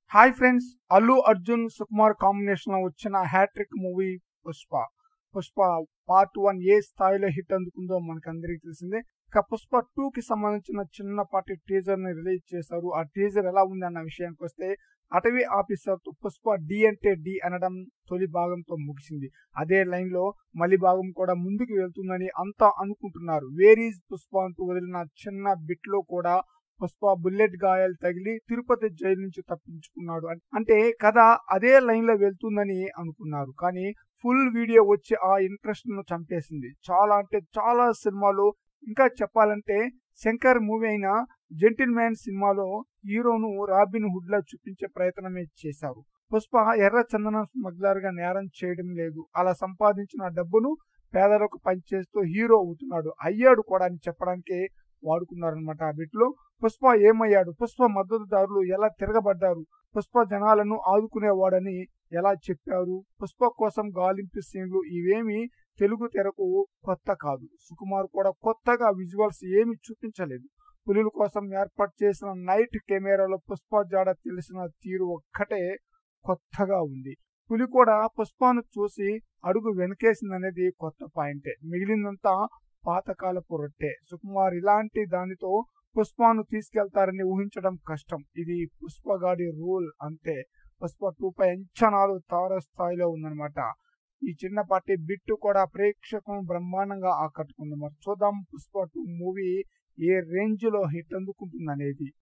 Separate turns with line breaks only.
hi friends Allu Arjun Sukumar combination లో వచ్చిన hat trick movie Pushpa Pushpa part one ఏ స్థాయిలో హిట్ అందుకుందో మనకందరికీ తెలిసిందే ఇక పుష్ప టూ కి సంబంధించిన చిన్నపాటి టీజర్ ని రిలీజ్ చేశారు ఆ టీజర్ ఎలా ఉంది అన్న విషయానికి వస్తే అటవీ ఆఫీసర్ తో పుష్ప డి అంటే డి అనడం తొలి భాగంతో ముగిసింది అదే లైన్ లో మలి భాగం కూడా ముందుకు వెళ్తుందని అంతా అనుకుంటున్నారు వేరీజ్ పుష్ప అంటూ వదిలిన చిన్న బిట్ లో కూడా పుష్ప బుల్లెట్ గాయాలు తగిలి తిరుపతి జైలు నుంచి తప్పించుకున్నాడు అన్- అంటే కథ అదే లైన్ లో వెళ్తుందని అనుకున్నారు కానీ ఫుల్ వీడియో వచ్చి ఆ ఇంట్రెస్ట్ ను చంపేసింది చాలా అంటే చాలా సినిమాలు ఇంకా చెప్పాలంటే శంకర్ మూవీ అయిన జెంటిల్ మ్యాన్ సినిమాలో హీరోను రాబిన్ హుడ్ లా చూపించే ప్రయత్నమే చేశారు పుష్ప ఎర్ర చందన స్మగ్లర్ గా నేరం చేయడం లేదు అలా సంపాదించిన డబ్బును పేదలకు పనిచేస్తూ హీరో అవుతున్నాడు అయ్యాడు కూడా అని చెప్పడానికి వాడుకున్నారనమాట ఆ బిట్లో పుష్ప ఏమయ్యాడు పుష్ప మద్దతుదారులు ఎలా తిరగబడ్డారు పుష్ప జనాలను ఆదుకునేవాడని ఎలా చెప్పారు పుష్ప కోసం గాలింపు సీన్లు ఇవేమి తెలుగు తెరకు కొత్త కాదు సుకుమార్ కూడా కొత్తగా విజువల్స్ ఏమి చూపించలేదు పులుల కోసం ఏర్పాటు చేసిన నైట్ కెమెరాలో పుష్ప జాడ తెలిసిన తీరు ఒక్కటే కొత్తగా ఉంది పులి కూడా పుష్పను చూసి అడుగు వెనకేసిందనేది కొత్త పాయింటే మిగిలిందంతా పాతకాలపు రొట్టె సుకుమార్ ఇలాంటి దానితో పుష్పను తీసుకెళ్తారని ఊహించడం కష్టం ఇది పుష్పగాడి రూల్ అంతే పుష్ప టూ పై అంచనాలు తార స్థాయిలో ఉందన్నమాట ఈ చిన్నపాటి బిట్టు కూడా ప్రేక్షకులను బ్రహ్మాండంగా ఆకట్టుకుంది మరి చూద్దాం పుష్ప టూ మూవీ ఏ రేంజ్ లో హిట్ అందుకుంటుంది అనేది